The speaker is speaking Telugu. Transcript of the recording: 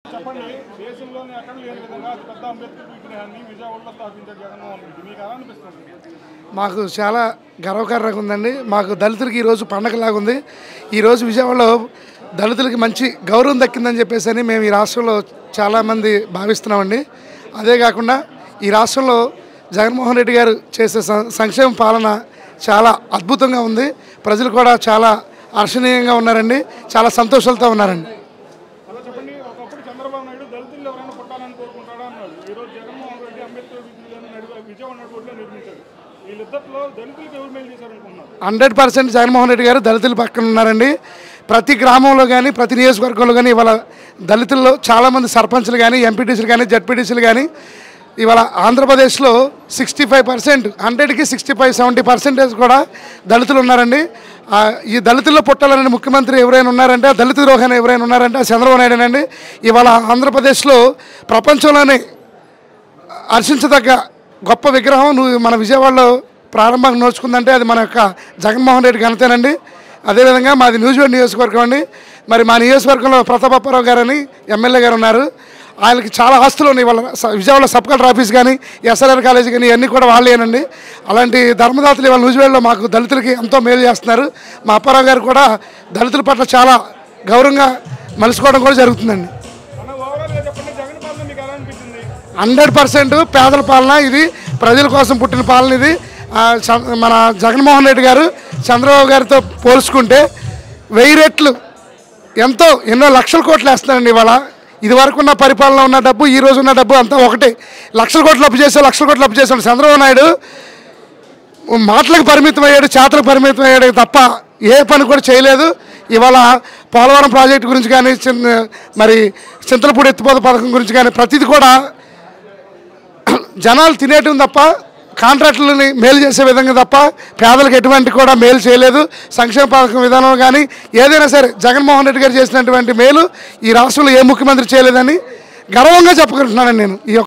చెప్పండి దేశంలోనే ఎక్కడ లేని విధంగా అతి పెద్ద అంబేద్కర్ విగ్రహాన్ని విజయవాడలో స్థాపించారు జగన్మోహన్ రెడ్డి మీకు ఎలా అనిపిస్తుంది మాకు చాలా గర్వకారంగా ఉందండి మాకు దళితులకి ఈరోజు పండగలాగా ఉంది ఈరోజు విజయవాడలో దళితులకి మంచి గౌరవం దక్కిందని చెప్పేసి అని మేము ఈ రాష్ట్రంలో చాలామంది భావిస్తున్నామండి అదే కాకుండా ఈ రాష్ట్రంలో జగన్మోహన్ రెడ్డి గారు చేసే సం- సంక్షేమ పాలన చాలా అద్భుతంగా ఉంది ప్రజలు కూడా చాలా హర్షణీయంగా ఉన్నారండి చాలా సంతోషాలతో ఉన్నారండి అలా చెప్పండి ఒకప్పుడు చంద్రబాబు నాయుడు దళితులు ఎవరైనా పుట్టాలని కోరుకుంటాడా అన్నాడు ఈరోజు జగన్మోహన్ రెడ్డి అంబేద్కర్ విగ్రహాన్ని నడిపి విజయవాడ నడుపులో నిర్మించారు వీళ్ళిద్దరిలో దళితులకు ఎవరు మేలు చేశారనుకుంటున్నారు హండ్రెడ్ పర్సెంట్ జగన్మోహన్ రెడ్డి గారు దళితుల పక్కన ఉన్నారండి ప్రతి గ్రామంలో కానీ ప్రతి నియోజకవర్గంలో కానీ ఇవాళ దళితుల్లో చాలామంది సర్పంచ్లు కానీ ఎంపీటీసీలు కానీ జడ్పీటీసీలు కానీ ఇవాళ ఆంధ్రప్రదేశ్లో సిక్స్టీ ఫైవ్ పర్సెంట్ హండ్రెడ్కి సిక్స్టీ ఫైవ్ సెవెంటీ పర్సెంటేజ్ కూడా దళితులు ఉన్నారండి ఆ, ఈ దళితుల్లో పుట్టాలని ముఖ్యమంత్రి ఎవరైనా ఉన్నారంటే ఆ దళిత ద్రోహాన్ని ఎవరైనా ఉన్నారంటే ఆ చంద్రబాబు నాయుడేనండి ఇవాళ ఆంధ్రప్రదేశ్లో ప్రపంచంలోనే హర్షించదగ్గ గొప్ప విగ్రహం నువ్వు మన విజయవాడలో ప్రారంభంగా నోచుకుందంటే అది మన యొక్క జగన్మోహన్ రెడ్డి ఘనతేనండి అదేవిధంగా మాది న్యూజిలాండ్ నియోజకవర్గం అండి మరి మా నియోజకవర్గంలో ప్రతాపప్పారావు గారని ఎమ్మెల్యే గారు ఉన్నారు ఆయనకి చాలా ఆస్తులు ఉన్నాయి వాళ్ళ స- విజయవాడలో సబ్ కలెక్టర్ ఆఫీస్ కానీ ఎస్ఆర్ఆర్ కాలేజ్ కానీ ఇవన్నీ కూడా వాళ్ళేనండి అలాంటి ధర్మదాతలు ఇవాళ న్యూజిలాండ్లో మాకు దళితులకి ఎంతో మేలు చేస్తున్నారు మా అప్పారావు గారు కూడా దళితుల పట్ల చాలా గౌరవంగా మలుసుకోవడం కూడా జరుగుతుందండి అన్న ఓవరాల్గా చెప్పండి జగన్ పాలన మీకు ఎలా అనిపించింది హండ్రెడ్ పర్సెంట్ పేదల పాలన ఇది ప్రజల కోసం పుట్టిన పాలన ఇది ఆ, చ- మన జగన్మోహన్ రెడ్డి గారు చంద్రబాబు గారితో పోల్చుకుంటే వెయ్యి రెట్లు ఎంతో ఎన్నో లక్షల కోట్లు వేస్తున్నారండి ఇవాళ ఇది వరకు ఉన్న పరిపాలన ఉన్న డబ్బు ఈ రోజు ఉన్న డబ్బు అంతా ఒకటే లక్షల కోట్లు అప్పు చేసే లక్షల కోట్లు అప్పు చేసాడు చంద్రబాబు నాయుడు మాటలకు పరిమితం అయ్యాడు చేతలకు పరిమితం అయ్యాడు తప్ప ఏ పని కూడా చేయలేదు ఇవాళ పోలవరం ప్రాజెక్టు గురించి కానీ చిన్న మరి చింతలపూడి ఎత్తిపోత పథకం గురించి కానీ ప్రతిదీ కూడా జనాలు తినేయటం తప్ప కాంట్రాక్టులని మేలు చేసే విధంగా తప్ప పేదలకు ఎటువంటి కూడా మేలు చేయలేదు సంక్షేమ పథకం విధానం కానీ ఏదైనా సరే జగన్మోహన్ రెడ్డి గారు చేసినటువంటి మేలు ఈ రాష్ట్రంలో ఏ ముఖ్యమంత్రి చేయలేదని గర్వంగా చెప్పుకుంటున్నాను నేను ఈ యొక్క